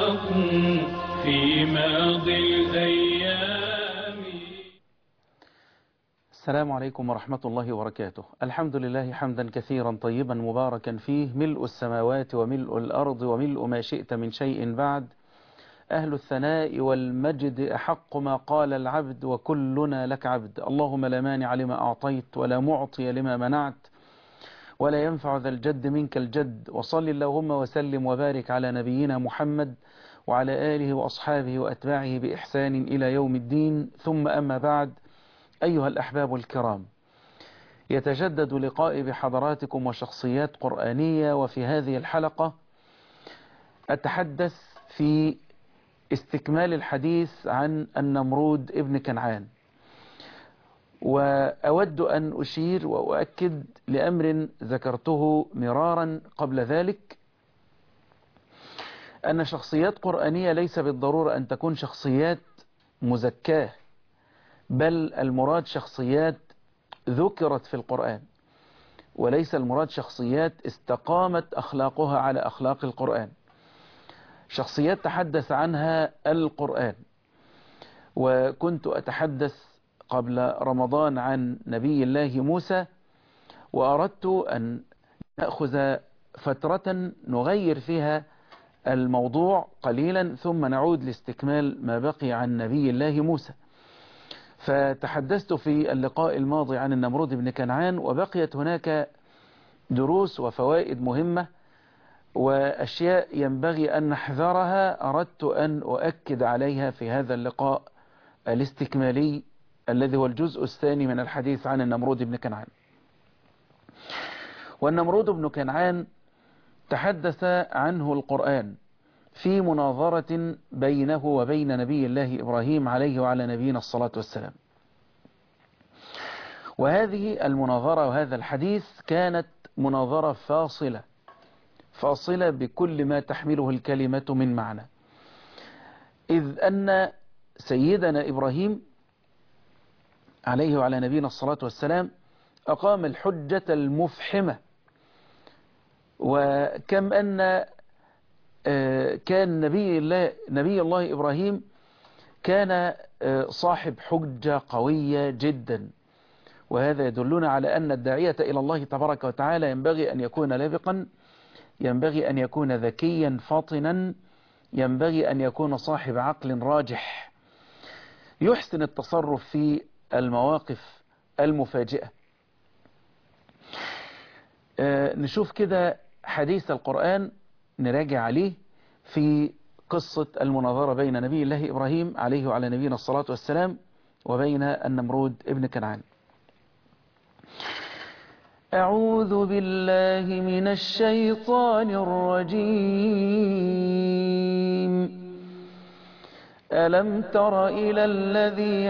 لقاكم في ماضي الأيام السلام عليكم ورحمة الله وبركاته الحمد لله حمدا كثيرا طيبا مباركا فيه ملء السماوات وملء الأرض وملء ما شئت من شيء بعد أهل الثناء والمجد أحق ما قال العبد وكلنا لك عبد اللهم لا مانع لما أعطيت ولا معطي لما منعت ولا ينفع ذا الجد منك الجد وصل اللهم وسلم وبارك على نبينا محمد وعلى آله وأصحابه وأتباعه بإحسان إلى يوم الدين ثم أما بعد أيها الأحباب الكرام يتجدد لقائي بحضراتكم وشخصيات قرآنية وفي هذه الحلقة أتحدث في استكمال الحديث عن النمرود ابن كنعان وأود أن أشير وأؤكد لأمر ذكرته مرارا قبل ذلك أن شخصيات قرآنية ليس بالضرورة أن تكون شخصيات مزكاه بل المراد شخصيات ذكرت في القرآن وليس المراد شخصيات استقامت أخلاقها على أخلاق القرآن شخصيات تحدث عنها القرآن وكنت أتحدث قبل رمضان عن نبي الله موسى وأردت أن نأخذ فترة نغير فيها الموضوع قليلا ثم نعود لاستكمال ما بقي عن نبي الله موسى فتحدثت في اللقاء الماضي عن النمرود بن كنعان وبقيت هناك دروس وفوائد مهمة وأشياء ينبغي أن نحذرها أردت أن أؤكد عليها في هذا اللقاء الاستكمالي الذي هو الجزء الثاني من الحديث عن النمرود بن كنعان والنمرود بن كنعان تحدث عنه القرآن في مناظرة بينه وبين نبي الله إبراهيم عليه وعلى نبينا الصلاة والسلام وهذه المناظرة وهذا الحديث كانت مناظرة فاصلة فاصلة بكل ما تحمله الكلمة من معنى إذ أن سيدنا إبراهيم عليه وعلى نبينا الصلاة والسلام أقام الحجة المفحمة وكم أن كان نبي الله, نبي الله إبراهيم كان صاحب حجة قوية جدا وهذا يدلنا على أن الداعية إلى الله تبارك وتعالى ينبغي أن يكون لبقا ينبغي أن يكون ذكيا فاطنا ينبغي أن يكون صاحب عقل راجح يحسن التصرف في المواقف المفاجئة نشوف كده حديث القرآن نراجع عليه في قصة المناظرة بين نبي الله إبراهيم عليه وعلى نبينا الصلاة والسلام وبين النمرود ابن كنعان أعوذ بالله من الشيطان الرجيم ألم تر إلى الذي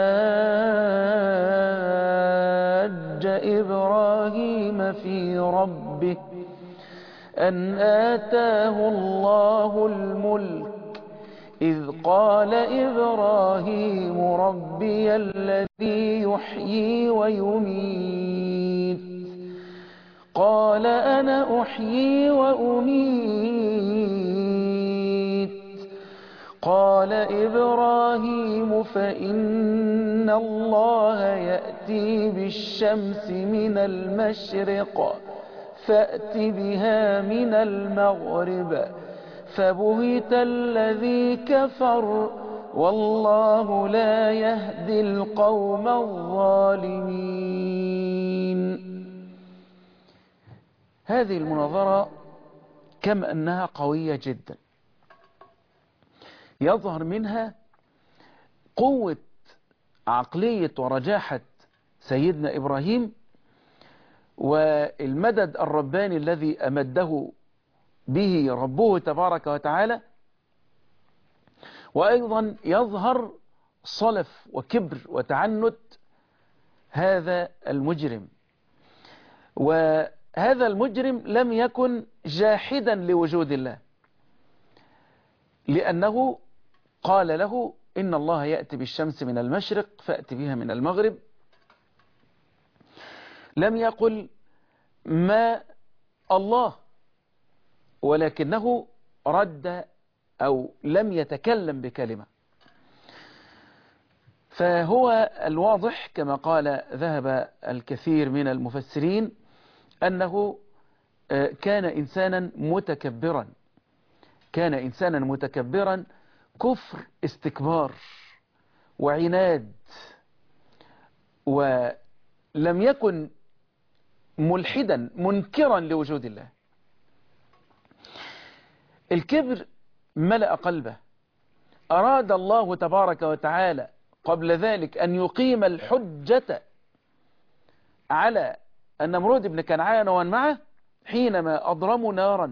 حاج إبراهيم في ربه أن آتاه الله الملك إذ قال إبراهيم ربي الذي يحيي ويميت قال أنا أحيي وأميت قال إبراهيم فإن الله يأتي بالشمس من المشرق فأت بها من المغرب فبهت الذي كفر والله لا يهدي القوم الظالمين هذه المناظرة كم أنها قوية جدا يظهر منها قوة عقلية ورجاحة سيدنا إبراهيم والمدد الرباني الذي أمده به ربه تبارك وتعالى وأيضا يظهر صلف وكبر وتعنت هذا المجرم وهذا المجرم لم يكن جاحدا لوجود الله لأنه قال له إن الله يأتي بالشمس من المشرق فأتي بها من المغرب لم يقل ما الله ولكنه رد أو لم يتكلم بكلمة فهو الواضح كما قال ذهب الكثير من المفسرين أنه كان إنسانا متكبرا كان إنسانا متكبرا كفر استكبار وعناد ولم يكن ملحدا منكرا لوجود الله الكبر ملأ قلبه أراد الله تبارك وتعالى قبل ذلك أن يقيم الحجة على النمرود بن كنعان ومن معه حينما أضرموا نارا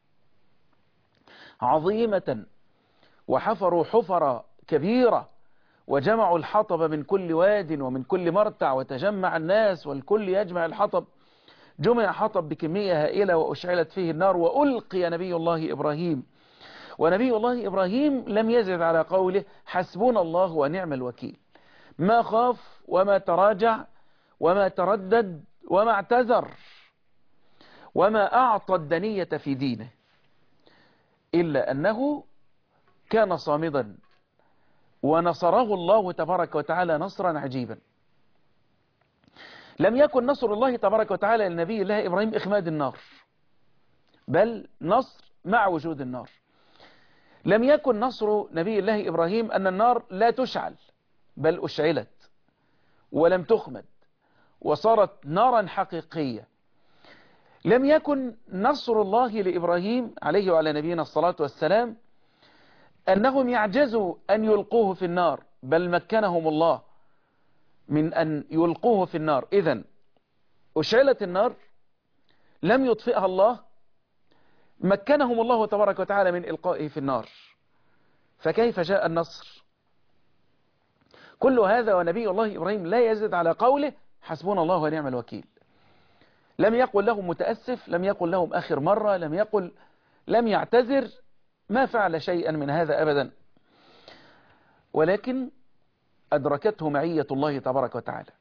عظيمة وحفروا حفرة كبيرة وجمعوا الحطب من كل واد ومن كل مرتع وتجمع الناس والكل يجمع الحطب جمع حطب بكمية هائلة وأشعلت فيه النار وألقي نبي الله إبراهيم ونبي الله إبراهيم لم يزد على قوله حسبنا الله ونعم الوكيل ما خاف وما تراجع وما تردد وما اعتذر وما أعطى الدنية في دينه إلا أنه كان صامدا ونصره الله تبارك وتعالى نصرا عجيبا لم يكن نصر الله تبارك وتعالى لنبي الله إبراهيم إخماد النار بل نصر مع وجود النار لم يكن نصر نبي الله إبراهيم أن النار لا تشعل بل أشعلت ولم تخمد وصارت نارا حقيقية لم يكن نصر الله لإبراهيم عليه وعلى نبينا الصلاة والسلام أنهم يعجزوا أن يلقوه في النار بل مكنهم الله من أن يلقوه في النار إذا أشعلت النار لم يطفئها الله مكنهم الله تبارك وتعالى من إلقائه في النار فكيف جاء النصر كل هذا ونبي الله إبراهيم لا يزد على قوله حسبنا الله ونعم الوكيل لم يقل لهم متأسف لم يقل لهم آخر مرة لم يقل لم يعتذر ما فعل شيئا من هذا أبدا ولكن أدركته معية الله تبارك وتعالى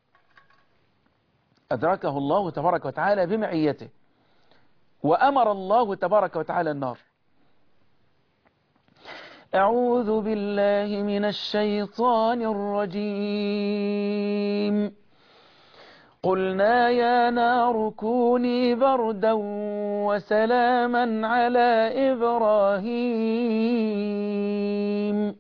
أدركه الله تبارك وتعالى بمعيته وأمر الله تبارك وتعالى النار أعوذ بالله من الشيطان الرجيم قلنا يا نار كوني بردا وسلاما على إبراهيم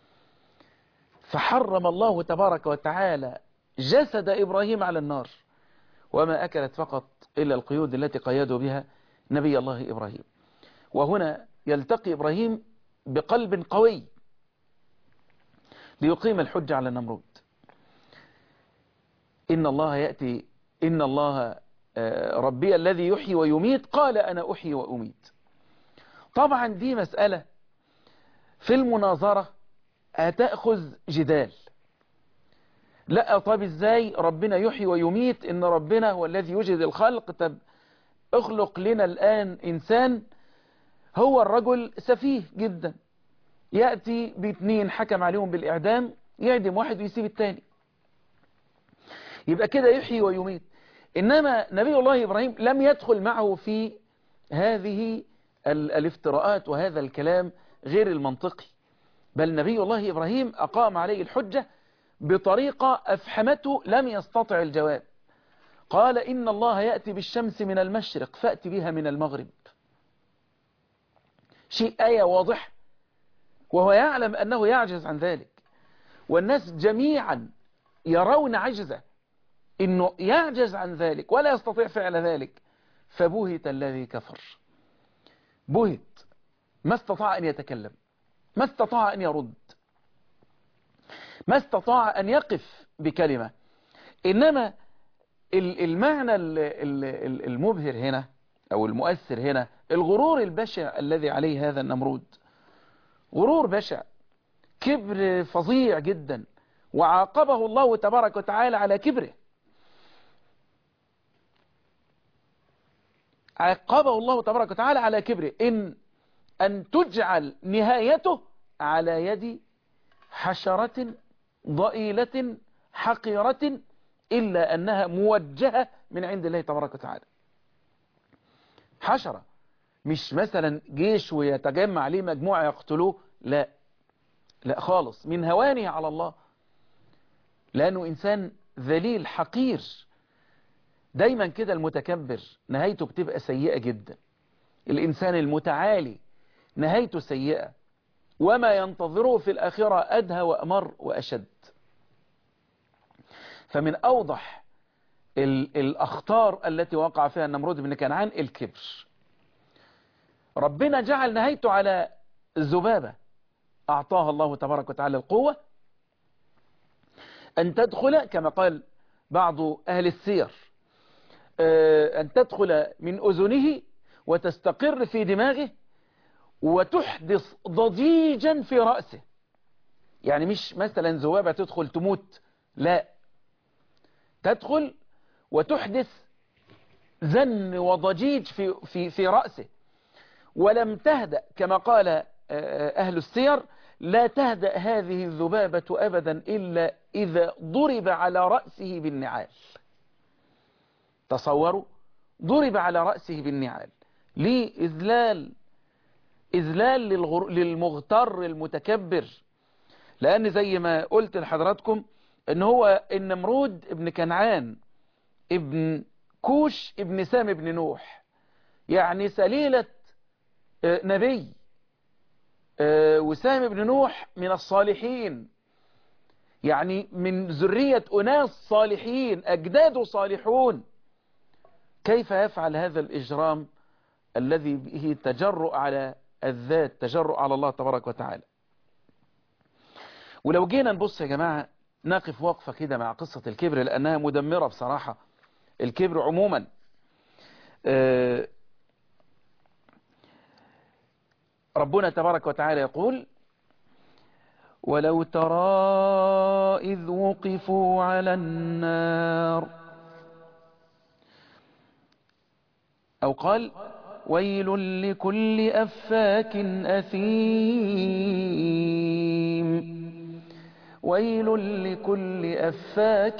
فحرم الله تبارك وتعالى جسد إبراهيم على النار وما أكلت فقط إلا القيود التي قيدوا بها نبي الله إبراهيم وهنا يلتقي إبراهيم بقلب قوي ليقيم الحجة على النمرود إن الله يأتي إن الله ربي الذي يحيي ويميت قال أنا أحيي وأميت طبعا دي مسألة في المناظرة هتأخذ جدال لا طب ازاي ربنا يحيي ويميت ان ربنا هو الذي يوجد الخلق طب اخلق لنا الآن إنسان هو الرجل سفيه جدا يأتي باثنين حكم عليهم بالإعدام يعدم واحد ويسيب الثاني يبقى كده يحيي ويميت إنما نبي الله إبراهيم لم يدخل معه في هذه الافتراءات وهذا الكلام غير المنطقي بل نبي الله إبراهيم أقام عليه الحجة بطريقة أفحمته لم يستطع الجواب قال إن الله يأتي بالشمس من المشرق فأتي بها من المغرب شيء آية واضح وهو يعلم أنه يعجز عن ذلك والناس جميعا يرون عجزه إنه يعجز عن ذلك ولا يستطيع فعل ذلك فبهت الذي كفر بهت ما استطاع أن يتكلم ما استطاع أن يرد ما استطاع أن يقف بكلمة إنما المعنى المبهر هنا أو المؤثر هنا الغرور البشع الذي عليه هذا النمرود غرور بشع كبر فظيع جدا وعاقبه الله تبارك وتعالى على كبره عاقبه الله تبارك وتعالى على كبره إن أن تجعل نهايته على يد حشرة ضئيلة حقيرة إلا أنها موجهة من عند الله تبارك وتعالى حشرة مش مثلا جيش ويتجمع عليه مجموعة يقتلوه لا لا خالص من هوانه على الله لأنه إنسان ذليل حقير دايما كده المتكبر نهايته بتبقى سيئة جدا الإنسان المتعالي نهايته سيئة وما ينتظره في الآخرة أدهى وأمر وأشد فمن أوضح الأخطار التي وقع فيها النمرود بن كنعان الكبر ربنا جعل نهايته على الذبابة أعطاها الله تبارك وتعالى القوة أن تدخل كما قال بعض أهل السير أن تدخل من أذنه وتستقر في دماغه وتحدث ضجيجا في رأسه يعني مش مثلا ذبابة تدخل تموت لا تدخل وتحدث زن وضجيج في, في, في رأسه ولم تهدأ كما قال أهل السير لا تهدأ هذه الذبابة أبدا إلا إذا ضرب على رأسه بالنعال تصوروا ضرب على رأسه بالنعال لإذلال إذلال للغر... للمغتر المتكبر لأن زي ما قلت لحضراتكم ان هو النمرود ابن كنعان ابن كوش ابن سام ابن نوح يعني سليلة نبي وسام ابن نوح من الصالحين يعني من ذرية أناس صالحين أجداد صالحون كيف يفعل هذا الإجرام الذي به تجرؤ على الذات تجرؤ على الله تبارك وتعالى ولو جينا نبص يا جماعة نقف وقفة كده مع قصة الكبر لأنها مدمرة بصراحة الكبر عموما ربنا تبارك وتعالى يقول ولو ترى إذ وقفوا على النار أو قال ويل لكل أفاك أثيم ويل لكل أفاك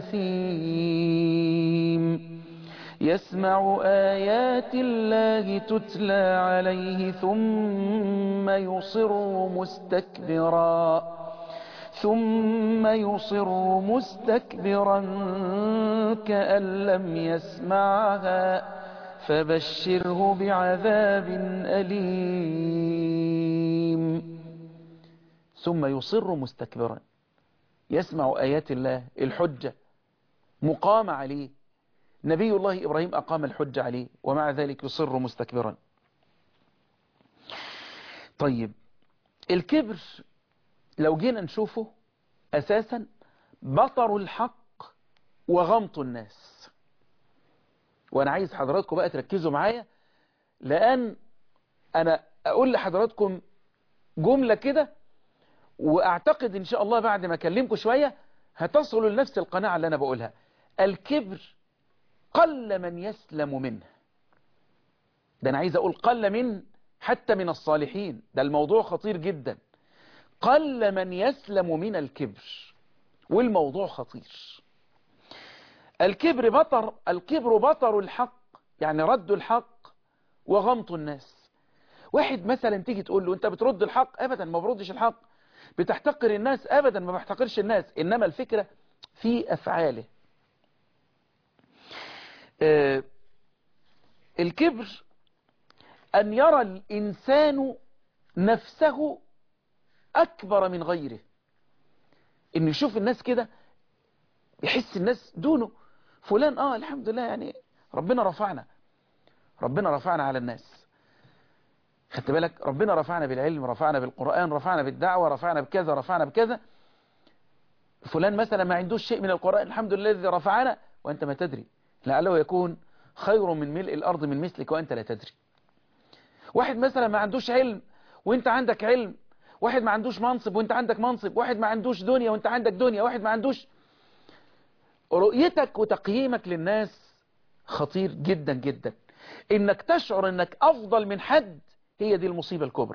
أثيم يسمع آيات الله تتلى عليه ثم يصر مستكبرا ثم يصر مستكبرا كأن لم يسمعها فبشره بعذاب أليم ثم يصر مستكبرا يسمع آيات الله الحجة مقام عليه نبي الله إبراهيم أقام الحجة عليه ومع ذلك يصر مستكبرا طيب الكبر لو جينا نشوفه أساسا بطر الحق وغمط الناس وأنا عايز حضراتكم بقى تركزوا معايا لأن أنا أقول لحضراتكم جملة كده وأعتقد إن شاء الله بعد ما أكلمكم شوية هتصلوا لنفس القناعة اللي أنا بقولها الكبر قل من يسلم منه ده أنا عايز أقول قل من حتى من الصالحين ده الموضوع خطير جدا قل من يسلم من الكبر والموضوع خطير الكبر بطر الكبر بطر الحق يعني رد الحق وغمط الناس واحد مثلا تيجي تقول له انت بترد الحق ابدا ما بردش الحق بتحتقر الناس ابدا ما بحتقرش الناس انما الفكرة في افعاله آه الكبر ان يرى الانسان نفسه اكبر من غيره ان يشوف الناس كده يحس الناس دونه فلان اه الحمد لله يعني ربنا رفعنا ربنا رفعنا على الناس خدت بالك ربنا رفعنا بالعلم رفعنا بالقرآن رفعنا بالدعوة رفعنا بكذا رفعنا بكذا فلان مثلا ما عندوش شيء من القرآن الحمد لله الذي رفعنا وأنت ما تدري لعله يكون خير من ملء الأرض من مثلك وأنت لا تدري واحد مثلا ما عندوش علم وانت عندك علم واحد ما عندوش منصب وانت عندك منصب واحد ما عندوش دنيا وانت عندك دنيا واحد ما عندوش رؤيتك وتقييمك للناس خطير جدا جدا انك تشعر انك افضل من حد هي دي المصيبة الكبرى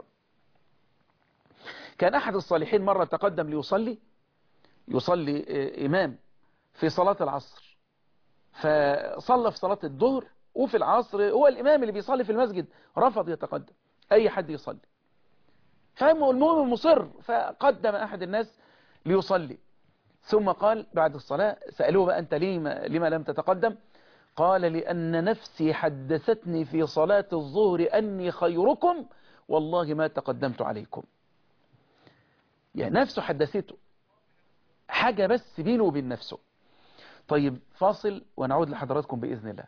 كان احد الصالحين مرة تقدم ليصلي يصلي امام في صلاة العصر فصلى في صلاة الظهر وفي العصر هو الامام اللي بيصلي في المسجد رفض يتقدم اي حد يصلي فالمهم مصر فقدم أحد الناس ليصلي ثم قال بعد الصلاة سألوه بقى أنت لما, لما لم تتقدم قال لأن نفسي حدثتني في صلاة الظهر أني خيركم والله ما تقدمت عليكم يعني نفسه حدثته حاجة بس بينه وبين نفسه طيب فاصل ونعود لحضراتكم بإذن الله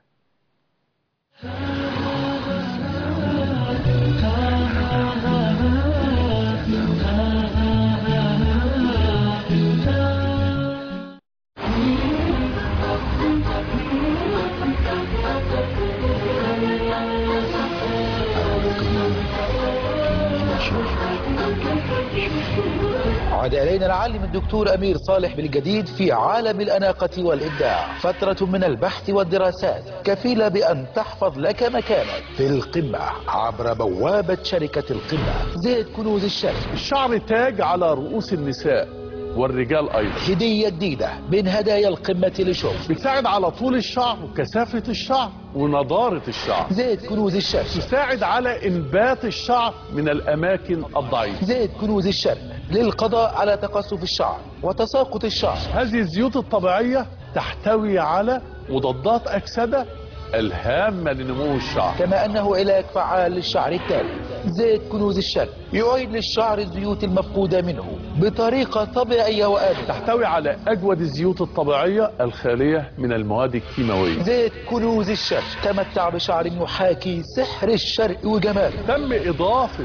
عاد إلينا العالم الدكتور أمير صالح بالجديد في عالم الأناقة والإبداع فترة من البحث والدراسات كفيلة بأن تحفظ لك مكانك في القمة عبر بوابة شركة القمة زيت كنوز الشرق الشعر تاج على رؤوس النساء والرجال أيضا هدية جديدة من هدايا القمة لشوف بتساعد على طول الشعر وكثافة الشعر ونضارة الشعر زيت كنوز الشرق تساعد على إنبات الشعر من الأماكن الضعيفة زيت كنوز الشرق للقضاء على تقصف الشعر وتساقط الشعر هذه الزيوت الطبيعية تحتوي على مضادات أكسدة الهامة لنمو الشعر كما أنه علاج فعال للشعر التالف زيت كنوز الشرق يعيد للشعر الزيوت المفقودة منه بطريقة طبيعية وآمنة تحتوي على أجود الزيوت الطبيعية الخالية من المواد الكيماوية زيت كنوز الشرق تمتع بشعر يحاكي سحر الشرق وجماله تم إضافة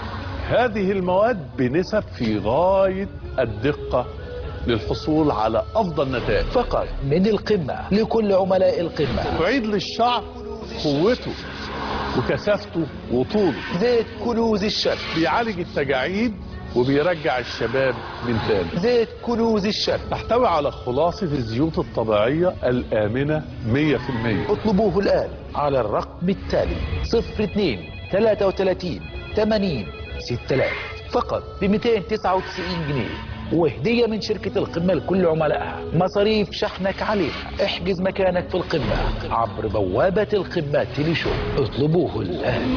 هذه المواد بنسب في غاية الدقة للحصول على أفضل نتائج فقط من القمة لكل عملاء القمة تعيد للشعر قوته وكثافته وطوله زيت كنوز الشرق بيعالج التجاعيد وبيرجع الشباب من تاني زيت كنوز الشرق تحتوي على خلاصة الزيوت الطبيعية الآمنة 100% اطلبوه الآن على الرقم التالي 02 33 80 6000 فقط ب 299 جنيه وهدية من شركة القمة لكل عملائها مصاريف شحنك عليها احجز مكانك في القمة عبر بوابة القمة تيلي اطلبوه الآن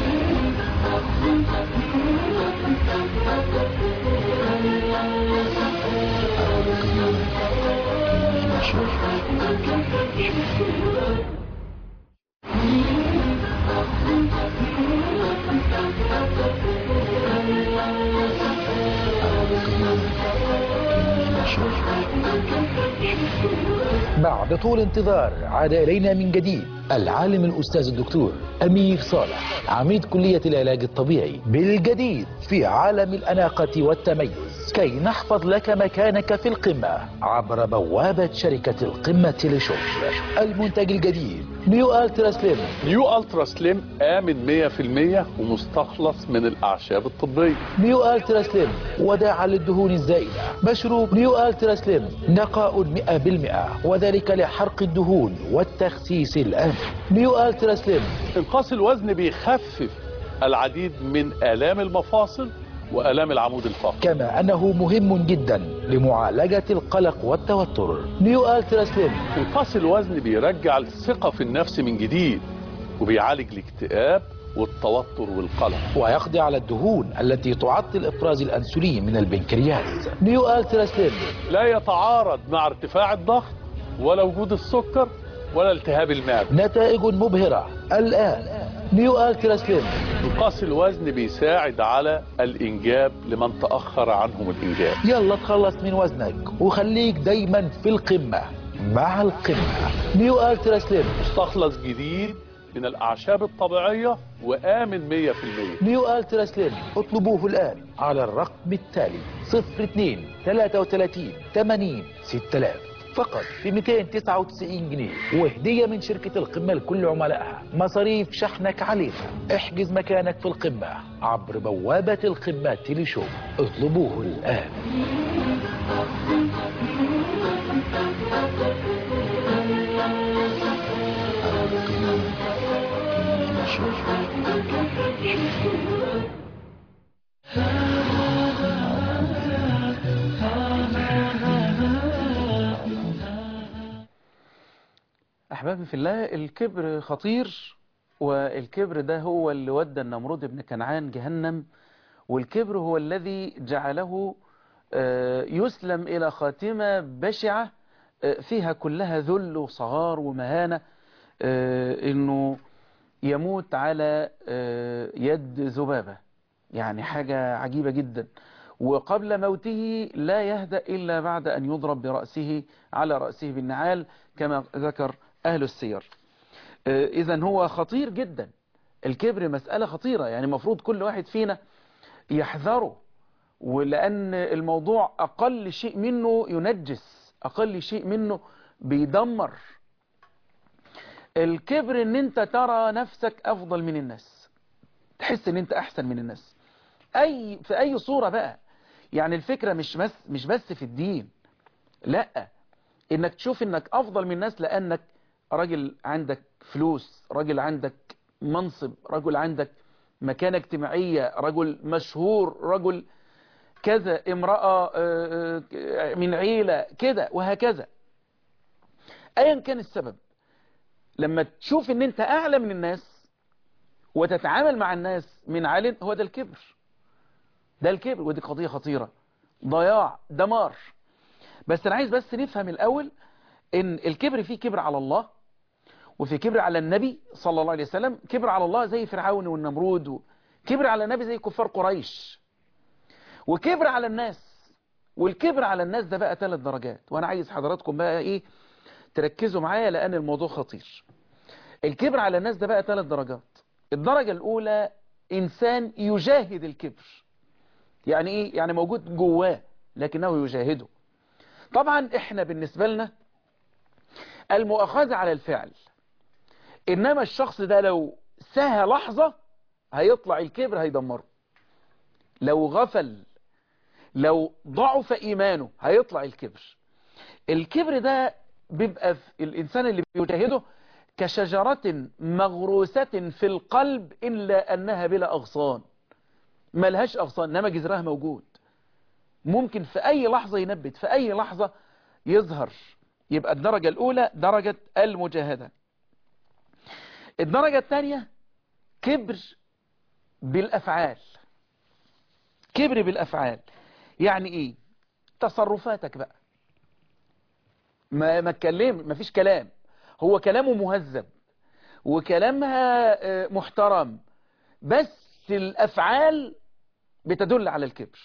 بعد طول انتظار عاد إلينا من جديد العالم الأستاذ الدكتور أمير صالح عميد كلية العلاج الطبيعي بالجديد في عالم الأناقة والتميز كي نحفظ لك مكانك في القمة عبر بوابة شركة القمة لشوف المنتج الجديد نيو ألترا سليم نيو ألترا سليم آمن 100% ومستخلص من الأعشاب الطبية نيو ألترا سليم وداعا للدهون الزائدة مشروب نيو ألترا سليم نقاء 100% وذلك لحرق الدهون والتخسيس الآمن نيو ألترا سليم انقاص الوزن بيخفف العديد من آلام المفاصل وآلام العمود الفقري كما أنه مهم جدا لمعالجة القلق والتوتر نيو ألترا سليم انقاص الوزن بيرجع الثقة في النفس من جديد وبيعالج الاكتئاب والتوتر والقلق ويقضي على الدهون التي تعطل إفراز الأنسولين من البنكرياس نيو ألترا سليم لا يتعارض مع ارتفاع الضغط ولا وجود السكر ولا التهاب المعدة نتائج مبهرة الآن نيو ألترا سليم انقاص الوزن بيساعد على الإنجاب لمن تأخر عنهم الإنجاب يلا تخلص من وزنك وخليك دايما في القمة مع القمة نيو ألترا سليم مستخلص جديد من الأعشاب الطبيعية وآمن 100% نيو ألترا سليم اطلبوه الآن على الرقم التالي 02 33 80 6000 فقط ب 299 جنيه وهدية من شركة القمة لكل عملائها مصاريف شحنك عليها احجز مكانك في القمة عبر بوابة القمة تيلي شو اطلبوه الآن أحبابي في الله الكبر خطير والكبر ده هو اللي ودى النمرود بن كنعان جهنم والكبر هو الذي جعله آه، يسلم إلى خاتمة بشعة آه، فيها كلها ذل وصغار ومهانة آه، إنه يموت على آه، يد ذبابة يعني حاجة عجيبة جدا وقبل موته لا يهدأ إلا بعد أن يضرب برأسه على رأسه بالنعال كما ذكر أهل السير إذا هو خطير جدا الكبر مسألة خطيرة يعني المفروض كل واحد فينا يحذره ولأن الموضوع أقل شيء منه ينجس أقل شيء منه بيدمر الكبر ان انت ترى نفسك افضل من الناس تحس ان انت احسن من الناس اي في اي صورة بقى يعني الفكرة مش بس مش بس في الدين لا انك تشوف انك افضل من الناس لانك راجل عندك فلوس راجل عندك منصب رجل عندك مكانة اجتماعية رجل مشهور رجل كذا امرأة آه، آه، من عيلة كده وهكذا ايا كان السبب لما تشوف ان انت اعلى من الناس وتتعامل مع الناس من علن هو ده الكبر ده الكبر ودي قضية خطيرة ضياع دمار بس انا عايز بس نفهم الاول ان الكبر فيه كبر على الله وفي كبر على النبي صلى الله عليه وسلم كبر على الله زي فرعون والنمرود و... كبر على النبي زي كفار قريش وكبر على الناس والكبر على الناس ده بقى ثلاث درجات وانا عايز حضراتكم بقى ايه تركزوا معايا لان الموضوع خطير الكبر على الناس ده بقى ثلاث درجات الدرجة الاولى انسان يجاهد الكبر يعني ايه يعني موجود جواه لكنه يجاهده طبعا احنا بالنسبة لنا المؤاخذة على الفعل انما الشخص ده لو سهى لحظة هيطلع الكبر هيدمره لو غفل لو ضعف ايمانه هيطلع الكبر الكبر ده بيبقى في الانسان اللي بيجاهده كشجرة مغروسة في القلب إلا أنها بلا أغصان ملهاش أغصان إنما جذرها موجود ممكن في أي لحظة ينبت في أي لحظة يظهر يبقى الدرجة الأولى درجة المجاهدة الدرجة الثانية كبر بالأفعال كبر بالأفعال يعني إيه تصرفاتك بقى ما ما اتكلم ما فيش كلام هو كلامه مهذب وكلامها آه، محترم بس الأفعال بتدل على الكبر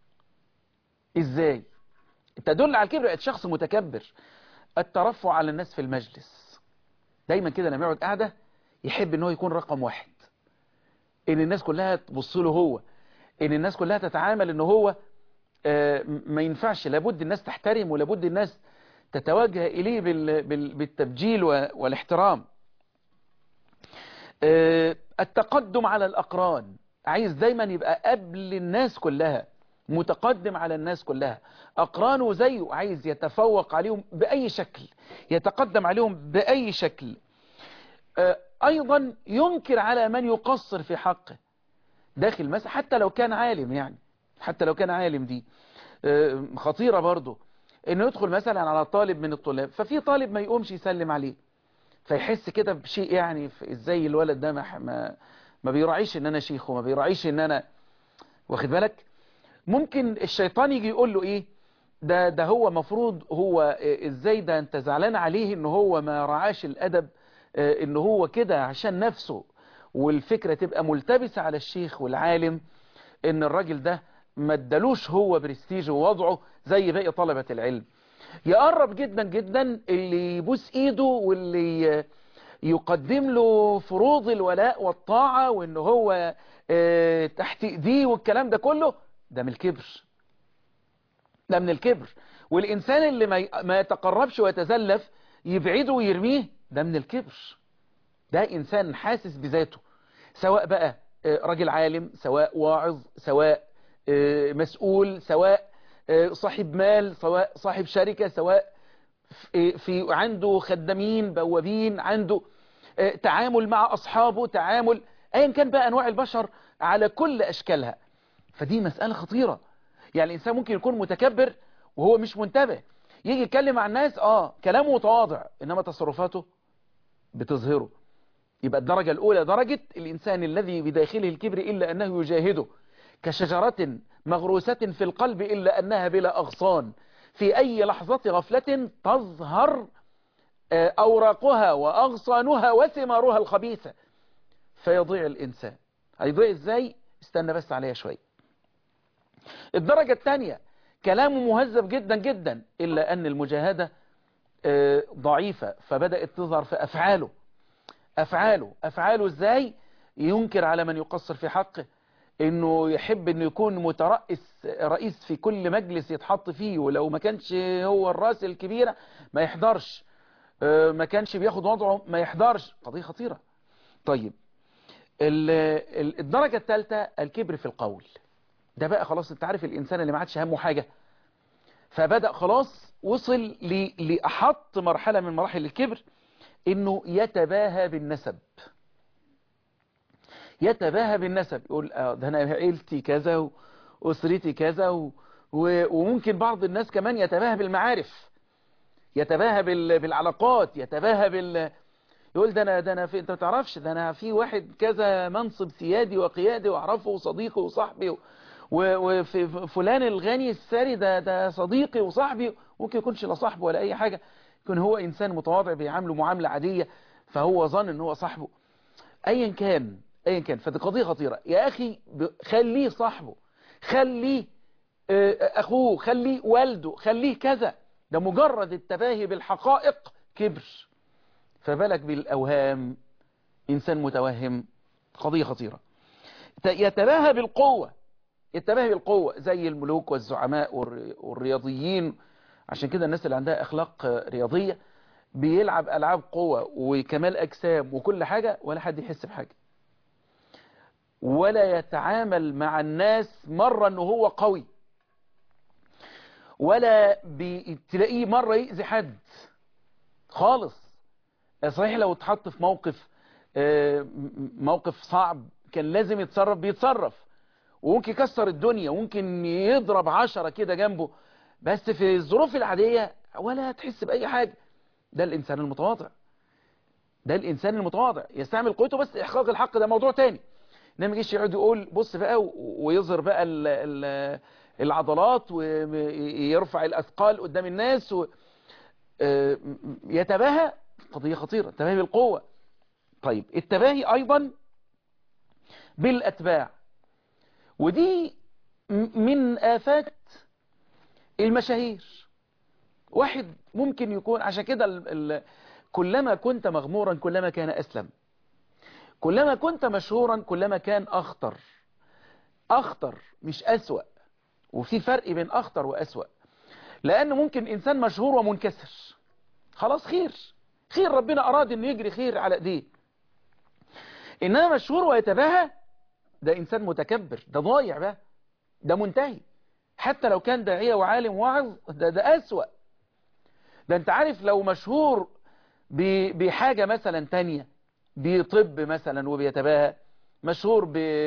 ازاي تدل على الكبر بقت شخص متكبر الترفع على الناس في المجلس دايما كده لما يقعد قاعدة يحب ان هو يكون رقم واحد ان الناس كلها تبص له هو ان الناس كلها تتعامل ان هو آه، ما ينفعش لابد الناس تحترم ولابد الناس تتوجه إليه بال- بال- بالتبجيل و- والاحترام آه، التقدم على الأقران عايز دايما يبقى قبل الناس كلها متقدم على الناس كلها أقرانه زيه عايز يتفوق عليهم بأي شكل يتقدم عليهم بأي شكل آه، أيضا ينكر على من يقصر في حقه داخل مثلا حتى لو كان عالم يعني حتى لو كان عالم دي آه، خطيرة برضه انه يدخل مثلا على طالب من الطلاب ففي طالب ما يقومش يسلم عليه فيحس كده بشيء يعني في ازاي الولد ده ما ما, ما بيراعيش ان انا شيخ وما بيراعيش ان انا واخد بالك ممكن الشيطان يجي يقول له ايه ده ده هو مفروض هو إيه ازاي ده انت زعلان عليه ان هو ما رعاش الادب آه، ان هو كده عشان نفسه والفكرة تبقى ملتبسة على الشيخ والعالم ان الراجل ده ما ادالوش هو برستيج ووضعه زي باقي طلبة العلم يقرب جدا جدا اللي يبوس ايده واللي يقدم له فروض الولاء والطاعة وان هو آه، تحت ايديه والكلام ده كله ده من الكبر ده من الكبر والإنسان اللي ما ي- ما يتقربش ويتزلف يبعده ويرميه ده من الكبر ده إنسان حاسس بذاته سواء بقى آه، راجل عالم سواء واعظ سواء آه، مسؤول سواء آه، صاحب مال سواء صاحب شركة سواء في في- عنده خدامين بوابين عنده آه، تعامل مع أصحابه تعامل أيا كان بقى أنواع البشر على كل أشكالها فدي مسألة خطيرة يعني الإنسان ممكن يكون متكبر وهو مش منتبه يجي يتكلم مع الناس آه كلامه متواضع إنما تصرفاته بتظهره يبقى الدرجة الأولى درجة الإنسان الذي بداخله الكبر إلا أنه يجاهده كشجرة مغروسة في القلب إلا أنها بلا أغصان في أي لحظة غفلة تظهر آه، أوراقها وأغصانها وثمارها الخبيثة فيضيع الإنسان هيضيع إزاي استنى بس عليها شوية الدرجة الثانية كلامه مهذب جدا جدا إلا أن المجاهدة آه، ضعيفة فبدأت تظهر في أفعاله أفعاله أفعاله إزاي ينكر على من يقصر في حقه انه يحب انه يكون مترأس رئيس في كل مجلس يتحط فيه ولو ما كانش هو الراس الكبيرة ما يحضرش آه، ما كانش بياخد وضعه ما يحضرش قضية خطيرة طيب ال- ال- الدرجة الثالثة الكبر في القول ده بقى خلاص انت عارف الانسان اللي ما عادش همه حاجة فبدأ خلاص وصل ل- لأحط مرحلة من مراحل الكبر انه يتباهى بالنسب يتباهى بالنسب يقول آه ده انا عيلتي كذا واسرتي كذا و... و... وممكن بعض الناس كمان يتباهى بالمعارف يتباهى بال... بالعلاقات يتباهى بال يقول ده انا ده انا في انت ما تعرفش ده انا في واحد كذا منصب سيادي وقيادي واعرفه وصديقي وصاحبي و... وفي فلان الغني الثري ده ده صديقي وصاحبي ممكن يكونش لا صاحبه ولا اي حاجه يكون هو انسان متواضع بيعامله معامله عاديه فهو ظن ان هو صاحبه ايا كان ايا كان فدي قضيه خطيره يا اخي ب- خليه صاحبه خليه آه، اخوه خليه والده خليه كذا ده مجرد التباهي بالحقائق كبر فبالك بالاوهام انسان متوهم قضيه خطيره ت- يتباهى بالقوه يتباهى بالقوه زي الملوك والزعماء والر- والرياضيين عشان كده الناس اللي عندها اخلاق آه، رياضيه بيلعب العاب قوه وكمال اجسام وكل حاجه ولا حد يحس بحاجه ولا يتعامل مع الناس مرة انه هو قوي ولا بي- تلاقيه مرة يأذي حد خالص صحيح لو اتحط في موقف آه، م- موقف صعب كان لازم يتصرف بيتصرف وممكن يكسر الدنيا وممكن يضرب عشرة كده جنبه بس في الظروف العادية ولا تحس بأي حاجة ده الإنسان المتواضع ده الإنسان المتواضع يستعمل قوته بس إحقاق الحق ده موضوع تاني انما يجيش يقعد يقول بص بقى و- ويظهر بقى ال ال العضلات ويرفع الاثقال قدام الناس و آه، يتباهى قضية خطيرة التباهي بالقوة طيب التباهي ايضا بالاتباع ودي م- من آفات المشاهير واحد ممكن يكون عشان كده ال- ال- كلما كنت مغمورا كلما كان أسلم كلما كنت مشهورا كلما كان أخطر أخطر مش أسوأ وفي فرق بين أخطر وأسوأ لأن ممكن إنسان مشهور ومنكسر خلاص خير خير ربنا أراد أنه يجري خير على إيديه إنما مشهور ويتباهى ده إنسان متكبر ده ضايع بقى ده منتهي حتى لو كان داعية وعالم واعظ ده, ده أسوأ ده أنت عارف لو مشهور ب- بحاجة مثلا تانية بطب مثلا وبيتباهى مشهور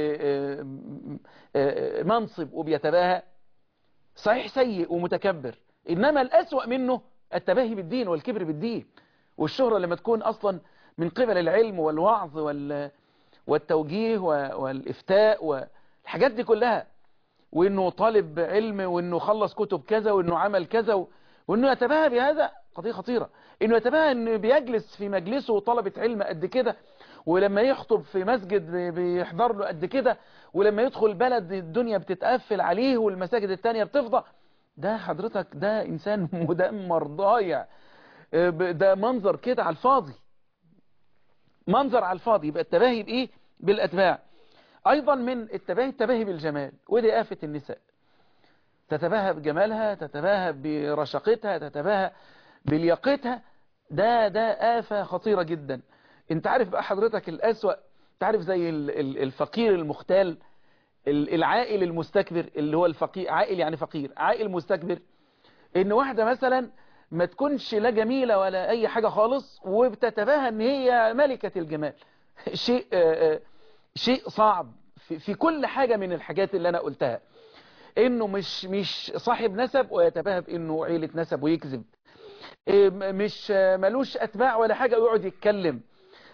بمنصب وبيتباهى صحيح سيء ومتكبر إنما الأسوأ منه التباهي بالدين والكبر بالدين والشهرة لما تكون أصلا من قبل العلم والوعظ وال والتوجيه و- والإفتاء والحاجات دي كلها وإنه طالب علم وإنه خلص كتب كذا وإنه عمل كذا و- وإنه يتباهى بهذا قضية خطيرة إنه يتباهى إنه بيجلس في مجلسه طلبة علم قد كده ولما يخطب في مسجد بي- بيحضر له قد كده ولما يدخل بلد الدنيا بتتقفل عليه والمساجد التانية بتفضى ده حضرتك ده إنسان مدمر ضايع آه، ب- ده منظر كده على الفاضي منظر على الفاضي يبقى التباهي بإيه بالأتباع أيضا من التباهي التباهي بالجمال ودي آفة النساء تتباهى بجمالها تتباهى برشاقتها تتباهى بلياقتها ده ده آفة خطيرة جدا انت عارف بقى حضرتك الأسوأ تعرف زي ال- ال- الفقير المختال ال- العائل المستكبر اللي هو الفقير عائل يعني فقير عائل مستكبر ان واحدة مثلا ما تكونش لا جميلة ولا اي حاجة خالص وبتتباهى ان هي ملكة الجمال شيء آه، آه، شيء صعب في, في كل حاجة من الحاجات اللي انا قلتها انه مش مش صاحب نسب ويتباهى بانه عيلة نسب ويكذب إيه، م- مش آه، ملوش اتباع ولا حاجة ويقعد يتكلم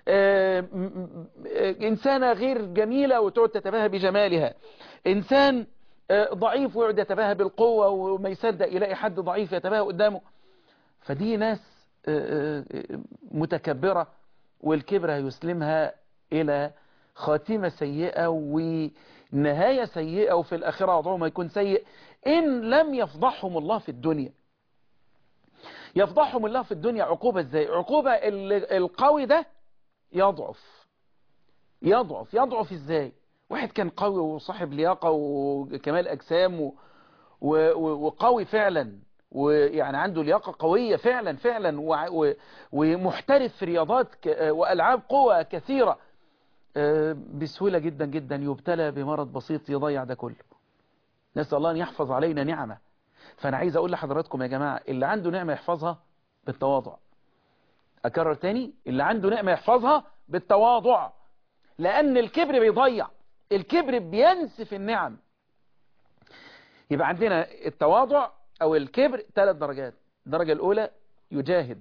آه، م- م- آه، إنسانة غير جميلة وتقعد تتباهى بجمالها إنسان آه، ضعيف ويقعد يتباهى بالقوة وما يصدق يلاقي حد ضعيف يتباهى قدامه فدي ناس آه، آه، متكبرة والكبر هيسلمها إلى خاتمة سيئة ونهاية سيئة وفي الآخرة وضعهم هيكون سيء إن لم يفضحهم الله في الدنيا يفضحهم الله في الدنيا عقوبة ازاي عقوبة ال- القوي ده يضعف يضعف يضعف ازاي واحد كان قوي وصاحب لياقة وكمال أجسام و... و... و- وقوي فعلا ويعني عنده لياقة قوية فعلا فعلا و... و... ومحترف في رياضات ك... وألعاب قوة كثيرة آه، بسهولة جدا جدا يبتلى بمرض بسيط يضيع ده كله نسأل الله أن يحفظ علينا نعمة فأنا عايز أقول لحضراتكم يا جماعة اللي عنده نعمة يحفظها بالتواضع أكرر تاني اللي عنده نعمة يحفظها بالتواضع لأن الكبر بيضيع الكبر بينسف النعم يبقى عندنا التواضع أو الكبر ثلاث درجات الدرجة الأولى يجاهد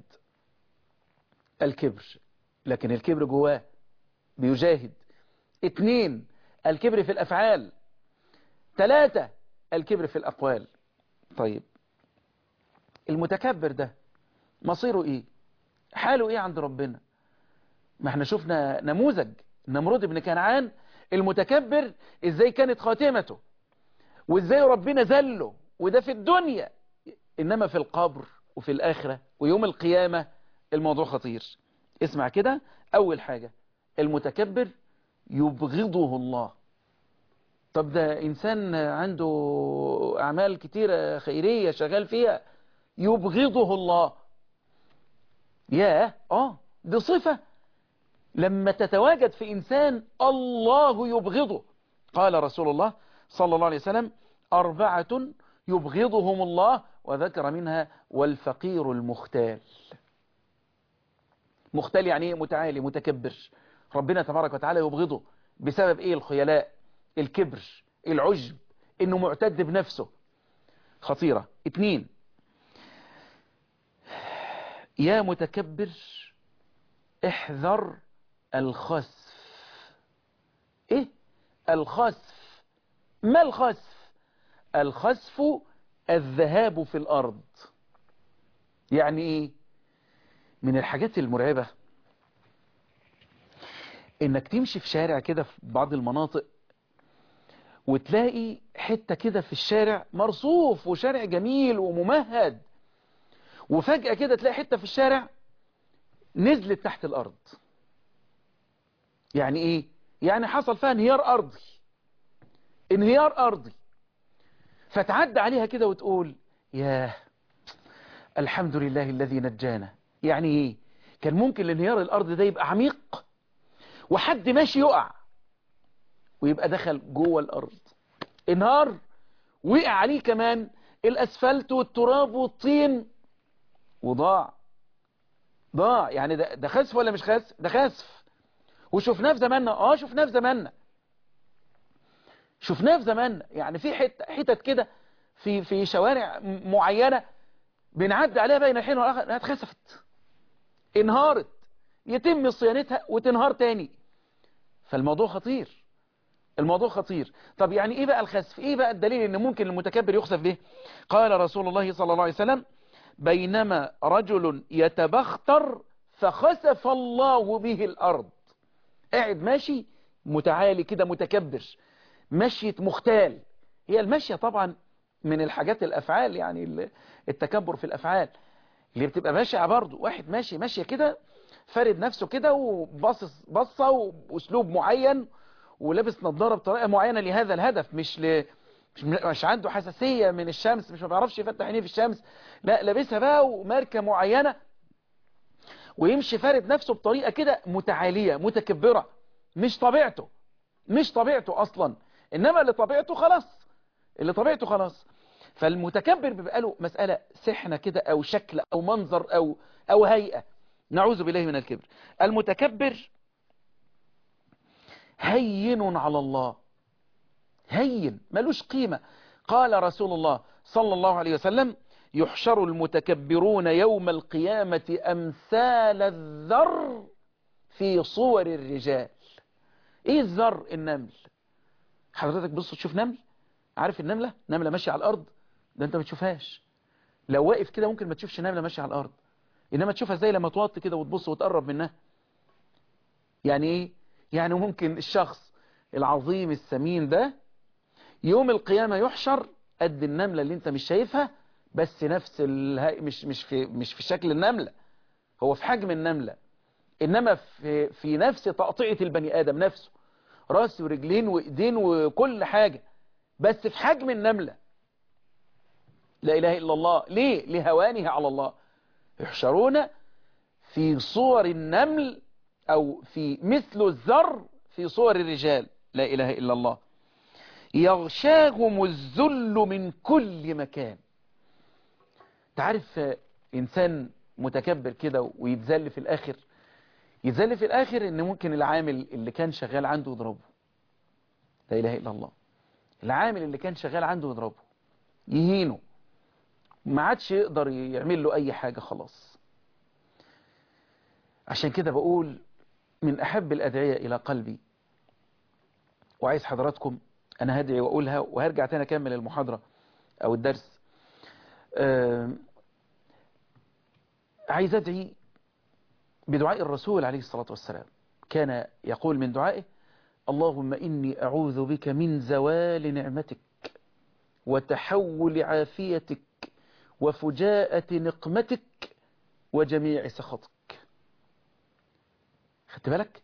الكبر لكن الكبر جواه بيجاهد اتنين الكبر في الأفعال ثلاثة الكبر في الأقوال طيب المتكبر ده مصيره ايه حاله ايه عند ربنا ما احنا شفنا نموذج نمرود بن كنعان المتكبر ازاي كانت خاتمته وازاي ربنا ذله وده في الدنيا انما في القبر وفي الاخرة ويوم القيامة الموضوع خطير اسمع كده اول حاجة المتكبر يبغضه الله طب ده إنسان عنده أعمال كتيرة خيرية شغال فيها يبغضه الله ياه آه دي صفة لما تتواجد في إنسان الله يبغضه قال رسول الله صلى الله عليه وسلم أربعة يبغضهم الله وذكر منها والفقير المختال مختال يعني ايه متعالي متكبر ربنا تبارك وتعالى يبغضه بسبب ايه الخيلاء الكبر العجب انه معتد بنفسه خطيرة اتنين يا متكبر احذر الخسف ايه الخسف ما الخسف الخسف الذهاب في الارض يعني ايه من الحاجات المرعبة انك تمشي في شارع كده في بعض المناطق وتلاقي حتة كده في الشارع مرصوف وشارع جميل وممهد وفجأة كده تلاقي حتة في الشارع نزلت تحت الأرض يعني ايه يعني حصل فيها انهيار أرضي انهيار أرضي فتعدى عليها كده وتقول ياه الحمد لله الذي نجانا يعني ايه كان ممكن الانهيار الأرض ده يبقى عميق وحد ماشي يقع ويبقى دخل جوه الأرض انهار وقع عليه كمان الأسفلت والتراب والطين وضاع ضاع يعني ده, ده خسف ولا مش خسف ده خسف وشفناه في زماننا اه شفناه في زماننا شفناه في زماننا يعني في حتة حتت كده في في شوارع م- معينة بنعدي عليها بين الحين والآخر انها اتخسفت انهارت يتم صيانتها وتنهار تاني فالموضوع خطير الموضوع خطير طب يعني ايه بقى الخسف ايه بقى الدليل ان ممكن المتكبر يخسف به قال رسول الله صلى الله عليه وسلم بينما رجل يتبختر فخسف الله به الارض قاعد ماشي متعالي كده متكبر مشية مختال هي المشية طبعا من الحاجات الافعال يعني ال- التكبر في الافعال اللي بتبقى ماشية برضه واحد ماشي ماشية كده فارد نفسه كده وباصص بصة واسلوب معين ولابس نظارة بطريقة معينة لهذا الهدف مش ل... مش, مش عنده حساسية من الشمس مش ما بيعرفش يفتح عينيه في الشمس لا لابسها بقى وماركة معينة ويمشي فارد نفسه بطريقة كده متعالية متكبرة مش طبيعته مش طبيعته أصلا إنما اللي طبيعته خلاص اللي طبيعته خلاص فالمتكبر بيبقى له مسألة سحنة كده أو شكل أو منظر أو, أو هيئة نعوذ بالله من الكبر المتكبر هين على الله هين ملوش قيمة قال رسول الله صلى الله عليه وسلم يحشر المتكبرون يوم القيامة أمثال الذر في صور الرجال ايه الذر النمل حضرتك بص تشوف نمل عارف النملة نملة ماشية على الارض ده انت ما تشوفهاش لو واقف كده ممكن ما تشوفش نملة ماشية على الارض انما تشوفها زي لما توطي كده وتبص وتقرب منها يعني ايه يعني ممكن الشخص العظيم السمين ده يوم القيامة يحشر قد النملة اللي انت مش شايفها بس نفس الهي... مش مش في مش في شكل النملة هو في حجم النملة انما في في نفس تقطيعة البني ادم نفسه راس ورجلين وايدين وكل حاجة بس في حجم النملة لا اله الا الله ليه لهوانها على الله يحشرون في صور النمل او في مثل الذر في صور الرجال لا اله الا الله يغشاهم الذل من كل مكان تعرف انسان متكبر كده ويتذل في الاخر يتذل في الاخر ان ممكن العامل اللي كان شغال عنده يضربه لا اله الا الله العامل اللي كان شغال عنده يضربه يهينه ما عادش يقدر يعمل له اي حاجة خلاص عشان كده بقول من احب الادعية الى قلبي وعايز حضراتكم انا هدعي واقولها وهرجع تاني اكمل المحاضرة او الدرس أه عايز ادعي بدعاء الرسول عليه الصلاة والسلام كان يقول من دعائه اللهم إني أعوذ بك من زوال نعمتك وتحول عافيتك وفجاءة نقمتك وجميع سخطك خدت بالك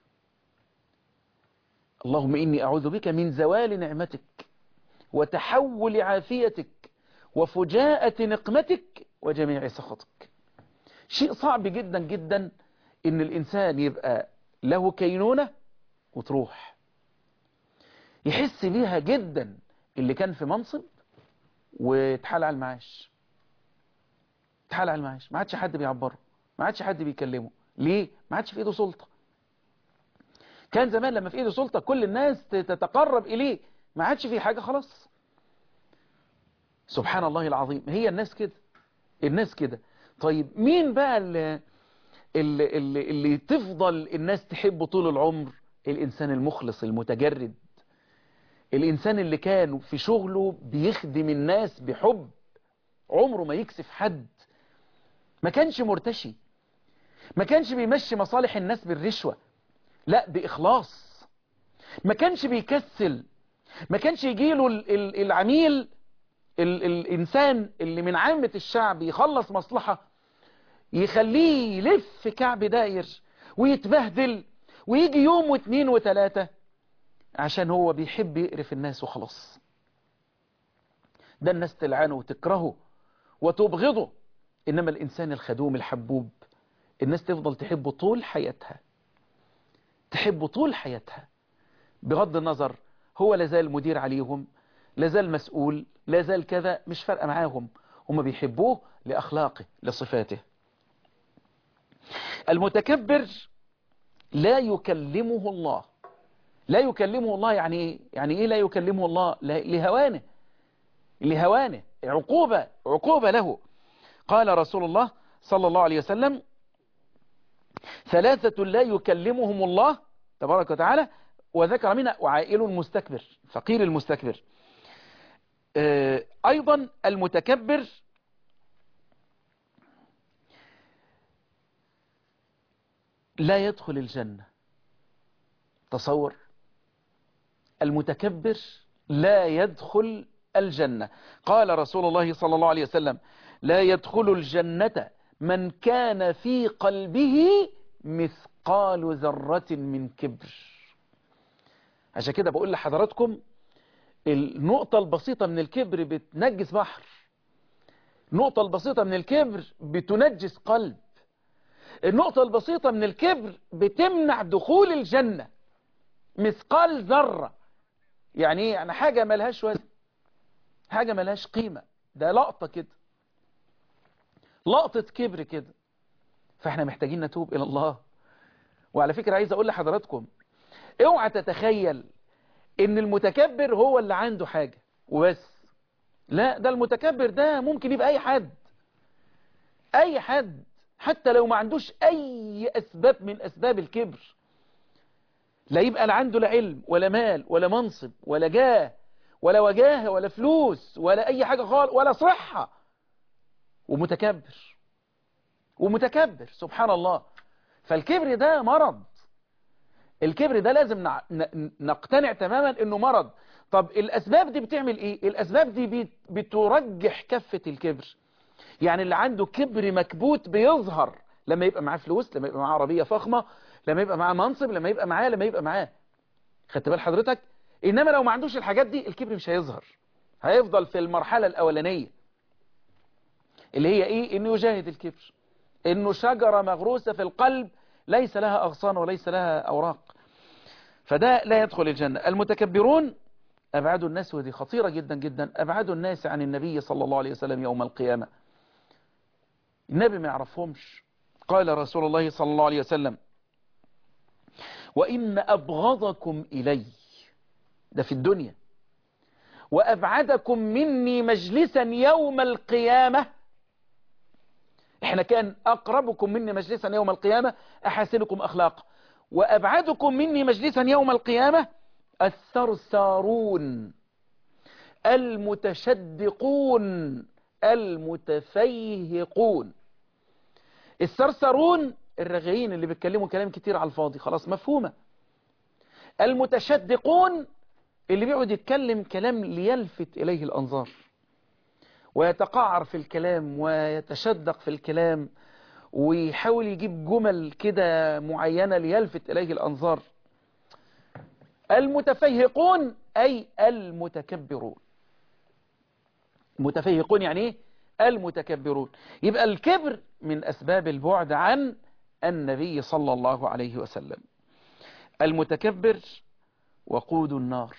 اللهم إني أعوذ بك من زوال نعمتك وتحول عافيتك وفجاءة نقمتك وجميع سخطك شيء صعب جدا جدا ان الانسان يبقى له كينونة وتروح يحس بيها جدا اللي كان في منصب واتحال على المعاش اتحال على المعاش ما عادش حد بيعبره ما عادش حد بيكلمه ليه ما عادش في ايده سلطة كان زمان لما في ايده سلطة كل الناس تتقرب اليه ما عادش في حاجة خلاص سبحان الله العظيم هي الناس كده الناس كده طيب مين بقى اللي, اللي, اللي, اللي تفضل الناس تحبه طول العمر الإنسان المخلص المتجرد الإنسان اللي كان في شغله بيخدم الناس بحب عمره ما يكسف حد ما كانش مرتشي ما كانش بيمشي مصالح الناس بالرشوة لا بإخلاص ما كانش بيكسل ما كانش يجيله العميل ال الإنسان اللي من عامة الشعب يخلص مصلحة يخليه يلف كعب داير ويتبهدل ويجي يوم واثنين وثلاثة عشان هو بيحب يقرف الناس وخلاص ده الناس تلعنه وتكرهه وتبغضه إنما الإنسان الخدوم الحبوب الناس تفضل تحبه طول حياتها تحبه طول حياتها بغض النظر هو لازال مدير عليهم لازال مسؤول لازال كذا مش فارقة معاهم هم بيحبوه لأخلاقه لصفاته المتكبر لا يكلمه الله لا يكلمه الله يعني ايه يعني ايه لا يكلمه الله لهوانه لهوانه عقوبة عقوبة له قال رسول الله صلى الله عليه وسلم ثلاثة لا يكلمهم الله تبارك وتعالى وذكر منها وعائل المستكبر فقير المستكبر أيضا المتكبر لا يدخل الجنة تصور المتكبر لا يدخل الجنة قال رسول الله صلى الله عليه وسلم لا يدخل الجنة من كان في قلبه مثقال ذرة من كبر عشان كده بقول لحضراتكم النقطة البسيطة من الكبر بتنجس بحر النقطة البسيطة من الكبر بتنجس قلب النقطة البسيطة من الكبر بتمنع دخول الجنة مثقال ذرة يعني ايه يعني حاجة ملهاش وزن حاجة ملهاش قيمة ده لقطة كده لقطة كبر كده فاحنا محتاجين نتوب الى الله وعلى فكرة عايز اقول لحضراتكم اوعى تتخيل ان المتكبر هو اللي عنده حاجة وبس لا ده المتكبر ده ممكن يبقى اي حد اي حد حتى لو ما عندوش أي أسباب من أسباب الكبر لا يبقى لا عنده لا علم ولا مال ولا منصب ولا جاه ولا وجاهه ولا فلوس ولا أي حاجة خالص ولا صحة ومتكبر ومتكبر سبحان الله فالكبر ده مرض الكبر ده لازم نع- ن- نقتنع تماما انه مرض طب الاسباب دي بتعمل ايه الاسباب دي بت- بترجح كفة الكبر يعني اللي عنده كبر مكبوت بيظهر لما يبقى معاه فلوس لما يبقى معاه عربية فخمة لما يبقى معاه منصب لما يبقى معاه لما يبقى معاه خدت بال حضرتك انما لو ما عندوش الحاجات دي الكبر مش هيظهر هيفضل في المرحلة الاولانية اللي هي ايه انه يجاهد الكبر انه شجرة مغروسة في القلب ليس لها اغصان وليس لها اوراق فده لا يدخل الجنة المتكبرون ابعدوا الناس ودي خطيرة جدا جدا ابعدوا الناس عن النبي صلى الله عليه وسلم يوم القيامة النبي ما يعرفهمش قال رسول الله صلى الله عليه وسلم وإن أبغضكم إلي ده في الدنيا وأبعدكم مني مجلسا يوم القيامة احنا كان أقربكم مني مجلسا يوم القيامة أحسنكم أخلاقا وأبعدكم مني مجلسا يوم القيامة الثرثارون المتشدقون المتفيهقون الثرثرون الرغيين اللي بيتكلموا كلام كتير على الفاضي خلاص مفهومة المتشدقون اللي بيقعد يتكلم كلام ليلفت إليه الأنظار ويتقعر في الكلام ويتشدق في الكلام ويحاول يجيب جمل كده معينة ليلفت إليه الأنظار المتفيهقون أي المتكبرون متفيهقون يعني ايه المتكبرون يبقى الكبر من أسباب البعد عن النبي صلى الله عليه وسلم المتكبر وقود النار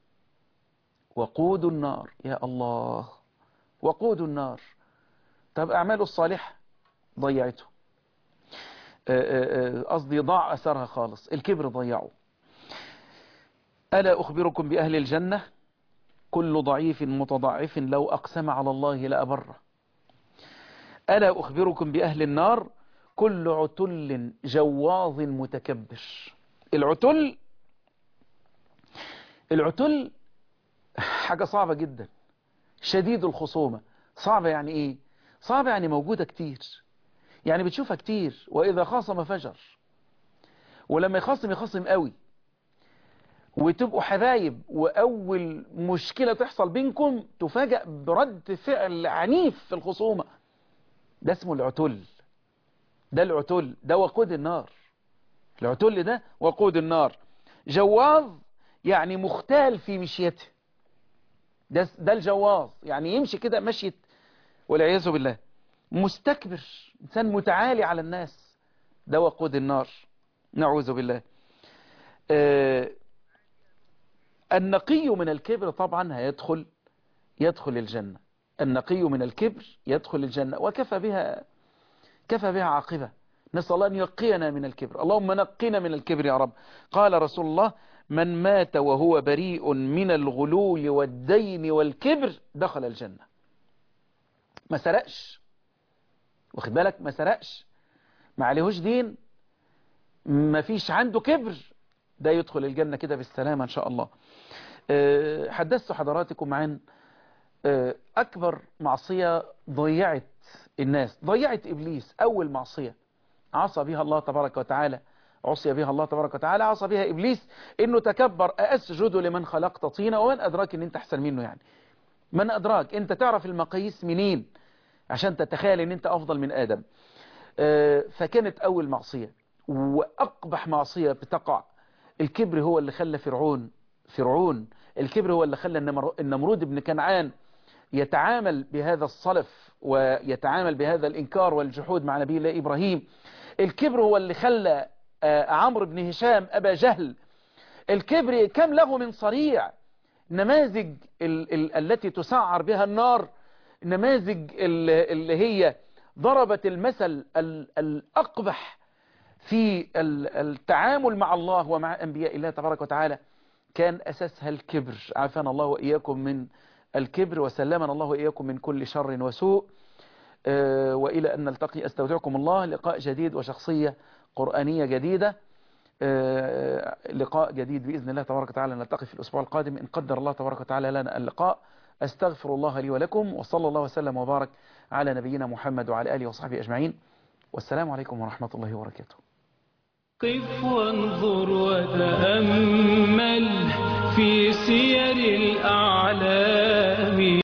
وقود النار يا الله وقود النار طب أعماله الصالحة ضيعته قصدي ضاع أثرها خالص الكبر ضيعه ألا أخبركم بأهل الجنة كل ضعيف متضعف لو أقسم على الله لأبره ألا أخبركم بأهل النار كل عتل جواظ متكبر العتل العتل حاجة صعبة جدا شديد الخصومة صعبة يعني ايه صعبة يعني موجودة كتير يعني بتشوفها كتير وإذا خاصم فجر ولما يخاصم يخاصم قوي وتبقوا حبايب وأول مشكلة تحصل بينكم تفاجأ برد فعل عنيف في الخصومة ده اسمه العتل ده العتل ده وقود النار العتل ده وقود النار جواظ يعني مختال في مشيته ده, ده الجواظ يعني يمشي كده مشية والعياذ بالله مستكبر إنسان متعالي على الناس ده وقود النار نعوذ بالله آه النقي من الكبر طبعا هيدخل يدخل الجنة النقي من الكبر يدخل الجنة وكفى بها كفى بها عاقبة نسأل الله أن يقينا من الكبر اللهم نقينا من الكبر يا رب قال رسول الله من مات وهو بريء من الغلول والدين والكبر دخل الجنة ما سرقش واخد بالك ما سرقش ما عليهوش دين ما فيش عنده كبر ده يدخل الجنة كده بالسلامة إن شاء الله أه حدثت حضراتكم عن أه أكبر معصية ضيعت الناس ضيعت إبليس أول معصية عصى بها الله تبارك وتعالى عصي بها الله تبارك وتعالى عصى بها إبليس إنه تكبر أسجد لمن خلقت طينا ومن أدراك إن أنت أحسن منه يعني من أدراك أنت تعرف المقاييس منين عشان تتخيل إن أنت أفضل من آدم أه فكانت أول معصية وأقبح معصية بتقع الكبر هو اللي خلى فرعون فرعون الكبر هو اللي خلى النمرود بن كنعان يتعامل بهذا الصلف ويتعامل بهذا الإنكار والجحود مع نبي الله إبراهيم الكبر هو اللي خلى عمرو بن هشام أبا جهل الكبر كم له من صريع نماذج ال ال التي تسعر بها النار نماذج اللي هي ضربت المثل الأقبح في التعامل مع الله ومع أنبياء الله تبارك وتعالى كان أساسها الكبر عافانا الله وإياكم من الكبر وسلمنا الله وإياكم من كل شر وسوء آه، وإلى أن نلتقي أستودعكم الله لقاء جديد وشخصية قرآنية جديدة آه، لقاء جديد بإذن الله تبارك وتعالى نلتقي في الأسبوع القادم إن قدر الله تبارك وتعالى لنا اللقاء أستغفر الله لي ولكم وصلى الله وسلم وبارك على نبينا محمد وعلى آله وصحبه أجمعين والسلام عليكم ورحمة الله وبركاته قف وانظر وتأمل في سير الأعلام